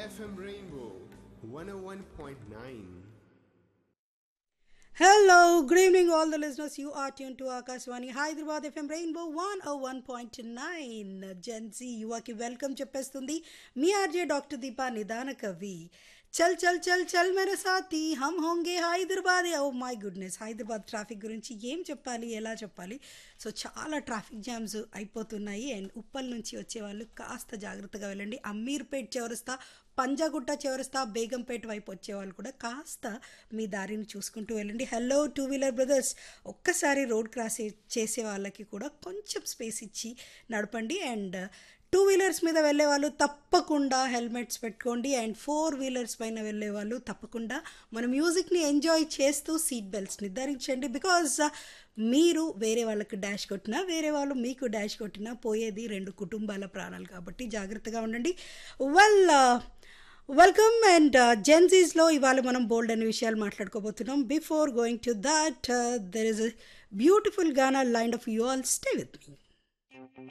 FM Rainbow 101.9. Hello, good evening, all the listeners. You are tuned to Akashwani Hyderabad FM Rainbow 101.9. Gen Z యువకి welcome చెప్పేస్తుంది మీ RJ doctor Deepa నిదాన కవి చల్ చల్ చల్ చల్ మేరే సాతి హమ్ హోంగే Hyderabad oh my goodness Hyderabad traffic గురించి ఏం చెప్పాలి ఎలా చెప్పాలి సో చాలా ట్రాఫిక్ జామ్స్ అయిపోతున్నాయి అండ్ ఉప్పల్ నుంచి వచ్చే వాళ్ళు కాస్త జాగ్రత్తగా వెళ్ళండి అమీర్పేట్ చౌరస్తా పంజాగుట్ట చౌరస్తా బేగంపేట వైపు వచ్చే వాళ్ళు కూడా కాస్త మీ దారిని చూసుకుంటూ వెళ్ళండి హలో టూ వీలర్ బ్రదర్స్ ఒక్కసారి రోడ్ క్రాస్ చేసే వాళ్ళకి కూడా కొంచెం స్పేస్ ఇచ్చి నడపండి అండ్ టూ వీలర్స్ మీద వెళ్ళే వాళ్ళు తప్పకుండా హెల్మెట్స్ పెట్టుకోండి అండ్ ఫోర్ వీలర్స్ పైన వెళ్ళే వాళ్ళు తప్పకుండా మన మ్యూజిక్ని ఎంజాయ్ చేస్తూ సీట్ బెల్ట్స్ని ధరించండి బికాజ్ మీరు వేరే వాళ్ళకి డాష్ కొట్టినా వేరే వాళ్ళు మీకు డాష్ కొట్టినా పోయేది రెండు కుటుంబాల ప్రాణాలు కాబట్టి జాగ్రత్తగా ఉండండి వెల్ వెల్కమ్ అండ్ జెన్సీస్లో ఇవాళ మనం బోల్డ్ అనే విషయాలు మాట్లాడుకోబోతున్నాం before going to that there is beautiful గానా kind of you all stay with me